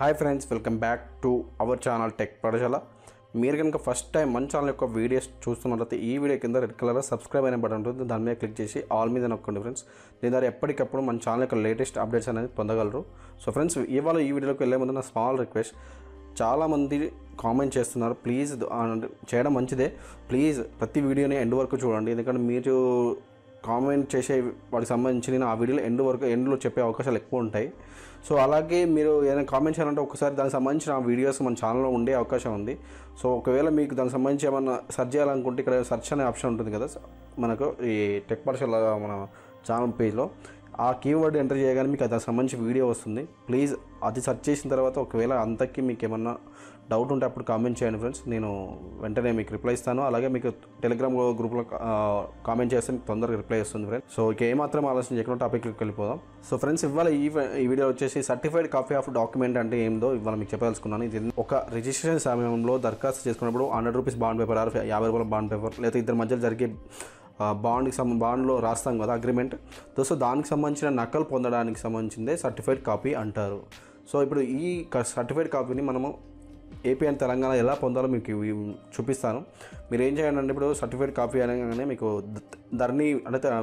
hi friends welcome back to our channel tech పడజల మీరు కనుక ఫస్ట్ టైం మన ఛానల్ యొక్క వీడియోస్ చూస్తున్నట్లయితే ఈ వీడియో కింద రెడ్ కలర్ సబ్స్క్రైబ్ అనే బటన్ ఉంటుంది దాని మీద క్లిక్ చేసి ఆల్ మీద నొక్కండి ఫ్రెండ్స్ దీని ద్వారా ఎప్పటికప్పుడు మన ఛానల్ యొక్క లేటెస్ట్ అప్డేట్స్ అనేది పొందగలరు సో ఫ్రెండ్స్ ఇవాళ ఈ వీడియోలోకి వెళ్ళే ముందు నా స్మాల్ రిక్వెస్ట్ చాలామంది కామెంట్ చేస్తున్నారు ప్లీజ్ చేయడం మంచిదే ప్లీజ్ ప్రతి వీడియోని ఎండ్ వరకు చూడండి ఎందుకంటే మీరు కామెంట్ చేసే వాటికి సంబంధించి నేను ఆ వీడియోలో ఎండ్ వరకు ఎండ్లో చెప్పే అవకాశాలు ఎక్కువ ఉంటాయి సో అలాగే మీరు ఏదైనా కామెంట్ చేయాలంటే ఒకసారి దానికి సంబంధించిన ఆ వీడియోస్ మన ఛానల్లో ఉండే అవకాశం ఉంది సో ఒకవేళ మీకు దానికి సంబంధించి ఏమన్నా సెర్చ్ చేయాలనుకుంటే ఇక్కడ సెర్చ్ అనే ఆప్షన్ ఉంటుంది కదా మనకు ఈ టెక్ పర్షల్ మన ఛానల్ పేజ్లో ఆ కీవర్డ్ ఎంటర్ చేయగానే మీకు దానికి సంబంధించి వీడియో వస్తుంది ప్లీజ్ అది సెర్చ్ చేసిన తర్వాత ఒకవేళ అంతకి మీకు ఏమన్నా డౌట్ ఉంటే అప్పుడు కామెంట్ చేయండి ఫ్రెండ్స్ నేను వెంటనే మీకు రిప్లై ఇస్తాను అలాగే మీకు టెలిగ్రామ్ గ్రూప్లో కామెంట్ చేస్తే మీకు తొందరగా రిప్లై వస్తుంది ఫ్రెండ్స్ సో ఇక ఏమాత్రం ఆలోచన చేయకుండా టాపిక్కి వెళ్ళిపోదాం సో ఫ్రెండ్స్ ఇవాళ ఈ ఈ వీడియో వచ్చేసి సర్టిఫైడ్ కాపీ ఆఫ్ డాక్యుమెంట్ అంటే ఏందో ఇవాళ మీకు చెప్పదలుచుకున్నాను ఇది ఒక రిజిస్ట్రేషన్ సమయంలో దరఖాస్తు చేసుకున్నప్పుడు hundred rupees bond paper or యాభై రూపాయల బాండ్ పేపర్ లేదా ఇద్దరు మధ్యలో జరిగే బాండ్కి సంబ బాండ్లో రాస్తాం కదా అగ్రిమెంట్ సో దానికి సంబంధించిన నకలు పొందడానికి సంబంధించిందే సర్టిఫైడ్ కాపీ అంటారు సో ఇప్పుడు ఈ సర్టిఫైడ్ కాపీని మనము ఏపీ అండ్ తెలంగాణ ఎలా పొందాలో మీకు ఇవి చూపిస్తాను మీరు ఏం చేయండి అంటే ఇప్పుడు సర్టిఫైడ్ కాపీ అనగానే మీకు ద- ధరణి అంటే తె-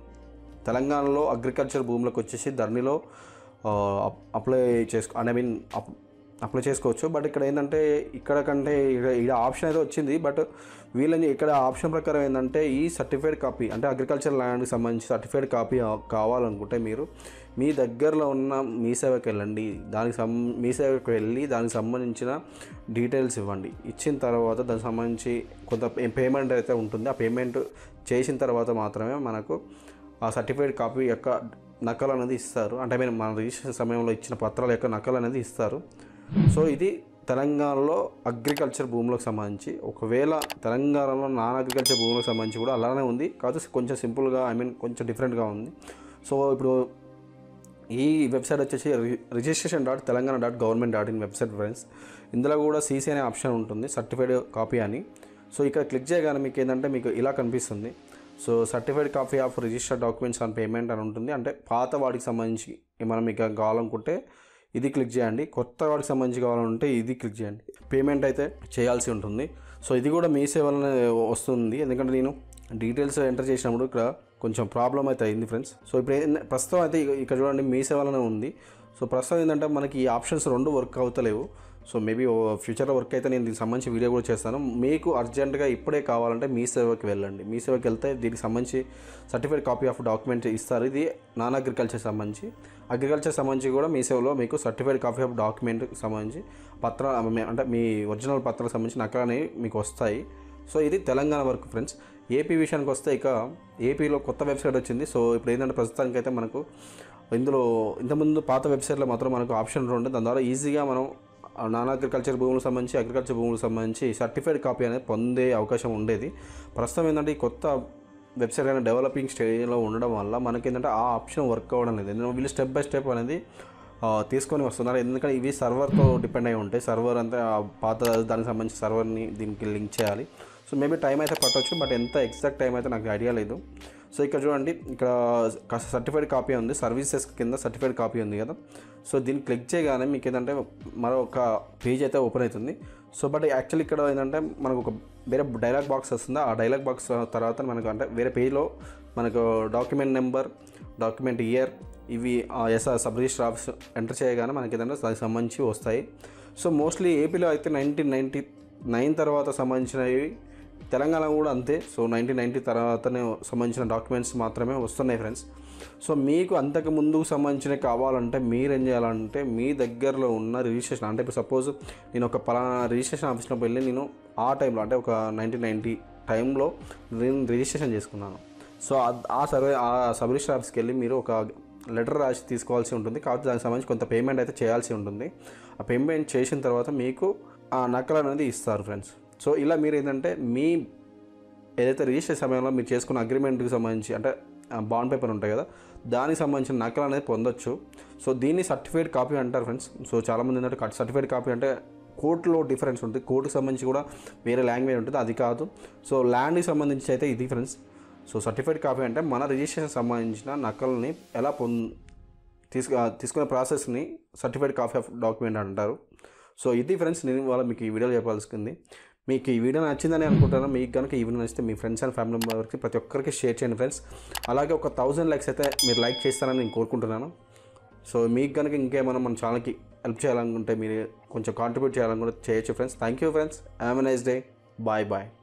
తెలంగాణలో అగ్రికల్చర్ భూములకు వచ్చేసి ధరణిలో ఆ, అప్- అప్లై చేసుకో ఐ మీన్ అప్- అప్లై చేసుకోవచ్చు బట్ ఇక్కడ ఏంటంటే ఇక్కడ కంటే ఇక్కడ ఇక్కడ ఆప్షన్ అయితే వచ్చింది బట్ వీళ్ళని ఇక్కడ ఆప్షన్ ప్రకారం ఏంటంటే ఈ సర్టిఫైడ్ కాపీ అంటే అగ్రికల్చర్ ల్యాండ్కి సంబంధించి సర్టిఫైడ్ కాపీ కావాలనుకుంటే మీరు మీ దగ్గరలో ఉన్న మీ సేవకి వెళ్ళండి దానికి సం మీ సేవకి వెళ్ళి దానికి సంబంధించిన డీటెయిల్స్ ఇవ్వండి ఇచ్చిన తర్వాత దానికి సంబంధించి కొంత పేమెంట్ అయితే ఉంటుంది ఆ పేమెంట్ చేసిన తర్వాత మాత్రమే మనకు ఆ సర్టిఫైడ్ కాపీ యొక్క నకలు అనేది ఇస్తారు అంటే మీరు మన రిజిస్ట్రేషన్ సమయంలో ఇచ్చిన పత్రాల యొక్క నకలు అనేది ఇస్తారు సో ఇది తెలంగాణలో అగ్రికల్చర్ భూములకు సంబంధించి ఒకవేళ తెలంగాణలో నాన్ అగ్రికల్చర్ భూములకు సంబంధించి కూడా అలానే ఉంది కాకపోతే కొంచెం సింపుల్గా ఐ మీన్ కొంచెం డిఫరెంట్గా ఉంది సో ఇప్పుడు ఈ వెబ్సైట్ వచ్చేసి re- registration dot Telangana dot government dot in website friends ఇందులో కూడా సీసీ అనే ఆప్షన్ ఉంటుంది సర్టిఫైడ్ కాపీ అని సో ఇక్కడ క్లిక్ చేయగానే మీకు ఏంటంటే మీకు ఇలా కనిపిస్తుంది so certified copy of registered documents on payment అని ఉంటుంది అంటే పాత వాటికి సంబంధించి ఏమైనా మీకు కావాలనుకుంటే ఇది క్లిక్ చేయండి కొత్త వాటికి సంబంధించి కావాలంటే ఇది క్లిక్ చేయండి పేమెంట్ అయితే చేయాల్సి ఉంటుంది సో ఇది కూడా మీ సేవలనే వస్తుంది ఎందుకంటే నేను డీటెయిల్స్ ఎంటర్ చేసినప్పుడు ఇక్కడ కొంచెం ప్రాబ్లం అయితే అయింది ఫ్రెండ్స్ సో ఇప్పుడు ఏంద- ప్రస్తుతం అయితే ఇక- ఇక్కడ చూడండి మీ సేవలోనే ఉంది సో ప్రస్తుతం ఏంటంటే మనకి ఈ ఆప్షన్స్ రెండు వర్క్ అవుతలేవు సో మేబీ ఫ్యూచర్లో వర్క్ అయితే నేను దీనికి సంబంధించి వీడియో కూడా చేస్తాను మీకు అర్జెంటుగా ఇప్పుడే కావాలంటే మీ సేవకి వెళ్ళండి మీ సేవకి వెళ్తే దీనికి సంబంధించి సర్టిఫైడ్ కాపీ ఆఫ్ డాక్యుమెంట్ ఇస్తారు ఇది నాన్ అగ్రికల్చర్ సంబంధించి అగ్రికల్చర్ సంబంధించి కూడా మీ సేవలో మీకు సర్టిఫైడ్ కాపీ ఆఫ్ డాక్యుమెంట్కి సంబంధించి పత్ర అంటే మీ ఒరిజినల్ పత్రాలకు సంబంధించి నకలు అనేవి మీకు వస్తాయి సో ఇది తెలంగాణ వరకు ఫ్రెండ్స్ ఏపీ విషయానికి వస్తే ఇక ఏపీలో కొత్త వెబ్సైట్ వచ్చింది సో ఇప్పుడు ఏంటంటే ప్రస్తుతానికి అయితే మనకు ఇందులో ఇంతకుముందు పాత వెబ్సైట్లో మాత్రం మనకు ఆప్షన్ ఉండే దాని ద్వారా ఈజీగా మనం నాన్ అగ్రికల్చర్ భూములకు సంబంధించి అగ్రికల్చర్ భూములకు సంబంధించి సర్టిఫైడ్ కాపీ అనేది పొందే అవకాశం ఉండేది ప్రస్తుతం ఏంటంటే ఈ కొత్త వెబ్సైట్ అనేది డెవలపింగ్ స్టేజ్లో ఉండడం వల్ల మనకి ఏంటంటే ఆ ఆప్షన్ వర్క్ అవ్వడం లేదు ఎందుకంటే వీళ్ళు స్టెప్ బై స్టెప్ అనేది ఆ, తీసుకొని వస్తున్నారు ఎందుకంటే ఇవి సర్వర్తో డిపెండ్ అయి ఉంటాయి సర్వర్ అంతా ఆ పాత దానికి సంబంధించి సర్వర్ని దీనికి లింక్ చేయాలి సో మేబీ టైం అయితే పట్టవచ్చు బట్ ఎంత ఎగ్జాక్ట్ టైం అయితే నాకు ఐడియా లేదు సో ఇక్కడ చూడండి ఇక్కడ సర్టిఫైడ్ కాపీ ఉంది సర్వీసెస్ కింద సర్టిఫైడ్ కాపీ ఉంది కదా సో దీన్ని క్లిక్ చేయగానే మీకు ఏంటంటే మరొక పేజ్ అయితే ఓపెన్ అవుతుంది సో బట్ యాక్చువల్లీ ఇక్కడ ఏంటంటే మనకు ఒక వేరే డైలాగ్ బాక్స్ వస్తుంది ఆ డైలాగ్ బాక్స్ తర్వాత మనకు అంటే వేరే పేజ్లో మనకు డాక్యుమెంట్ నెంబర్ డాక్యుమెంట్ ఇయర్ ఇవి S sub register office enter చేయగానే మనకి ఏదంటే దానికి సంబంధించి వస్తాయి సో మోస్ట్లీ ఏపీలో అయితే నైన్టీన్ నైంటీ నైన్ తర్వాత సంబంధించినవి తెలంగాణ కూడా అంతే సో నైన్టీన్ నైంటీ తర్వాతనే సంబంధించిన డాక్యుమెంట్స్ మాత్రమే వస్తున్నాయి ఫ్రెండ్స్ సో మీకు అంతకు ముందుకు సంబంధించినవి కావాలంటే మీరు ఏం చేయాలంటే మీ దగ్గరలో ఉన్న రిజిస్ట్రేషన్ అంటే ఇప్పుడు సపోజ్ నేను ఒక పలానా రిజిస్ట్రేషన్ ఆఫీస్లో వెళ్ళి నేను ఆ టైంలో అంటే ఒక నైన్టీన్ నైంటీ టైంలో నేను రిజిస్ట్రేషన్ చేసుకున్నాను సో ఆ- ఆ సర్వే ఆ సబ్ రిజిస్టర్ ఆఫీస్కి వెళ్ళి మీరు ఒక లెటర్ రాసి తీసుకోవాల్సి ఉంటుంది కాబట్టి దానికి సంబంధించి కొంత పేమెంట్ అయితే చేయాల్సి ఉంటుంది ఆ పేమెంట్ చేసిన తర్వాత మీకు ఆ నకలు అనేది ఇస్తారు ఫ్రెండ్స్ సో ఇలా మీరు ఏంటంటే మీ ఏదైతే రిజిస్టర్ సమయంలో మీరు చేసుకున్న అగ్రిమెంట్కి సంబంధించి అంటే బాండ్ పేపర్ ఉంటాయి కదా దానికి సంబంధించిన నకలు అనేది పొందొచ్చు సో దీన్ని సర్టిఫైడ్ కాపీ అంటారు ఫ్రెండ్స్ సో చాలామంది ఏంటంటే సర్టిఫైడ్ కాపీ అంటే కోర్టులో డిఫరెన్స్ ఉంటుంది కోర్టుకి సంబంధించి కూడా వేరే లాంగ్వేజ్ ఉంటుంది అది కాదు సో ల్యాండ్కి సంబంధించి అయితే ఇది ఫ్రెండ్స్ సో సర్టిఫైడ్ కాపీ అంటే మన రిజిస్ట్రేషన్ సంబంధించిన నకల్ని ఎలా పొం తీసుకు ఆ, తీసుకునే ప్రాసెస్ని సర్టిఫైడ్ కాపీ ఆఫ్ డాక్యుమెంట్ అంటారు సో ఇది ఫ్రెండ్స్ నేను ఇవాళ మీకు ఈ వీడియోలో చెప్పాల్సింది మీకు ఈ వీడియో నచ్చిందని అనుకుంటాను మీకు కనుక ఈ వీడియో నచ్చితే మీ ఫ్రెండ్స్ అండ్ ఫ్యామిలీ మెంబర్కి ప్రతి ఒక్కరికి షేర్ చేయండి ఫ్రెండ్స్ అలాగే ఒక థౌజండ్ లైక్స్ అయితే మీరు లైక్ చేస్తారని నేను కోరుకుంటున్నాను సో మీకు కనుక ఇంకేమైనా మన ఛానల్కి హెల్ప్ చేయాలనుకుంటే మీరు కొంచెం కాంట్రిబ్యూట్ చేయాలని కూడా చేయొచ్చు friends thank you friends have a nice day bye bye